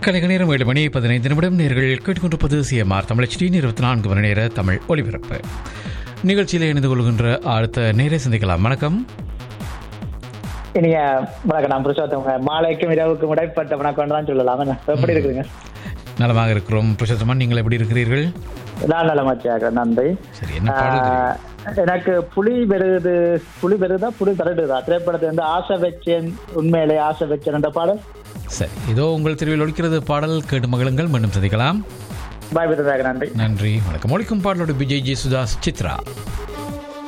கலைக நேரம் ஏழு மணி பதினைந்து நிமிடம் நேர்கள் கேட்டுக்கொண்டிருப்பது சிஎம்ஆர் தமிழ் டி இருபத்தி நான்கு மணி நேர தமிழ் ஒலிபரப்பு நிகழ்ச்சியில் இணைந்து கொள்கின்ற அடுத்த நேரே சந்திக்கலாம் வணக்கம் நீங்க வணக்கம் நான் புருஷோத்தவங்க மாலைக்கும் இரவுக்கும் இடைப்பட்ட வணக்கம் தான் சொல்லலாம் என்ன? எப்படி இருக்குதுங்க நலமாக இருக்கிறோம் புருஷோத்தமன் நீங்கள் எப்படி இருக்கிறீர்கள் நான் நலமாச்சியாக நன்றி சரி என்ன பாடல் தெரியும்? ஆஹ், எனக்கு புலி பெருகுது புலி பெருகுதா புலி தரடுதா திரைப்படத்தை வந்து ஆசை வச்சேன் உண்மையிலே ஆசை வச்சேன் என்ற பாடல் சரி இதோ உங்கள் தெருவில் ஒழிக்கிறது பாடல் கேட்டு மகளுங்கள் மீண்டும் சந்திக்கலாம் பாய் விருதாக நன்றி நன்றி வணக்கம் ஒழிக்கும் பாடலோடு விஜய் ஜி சுதாஸ் சித்ரா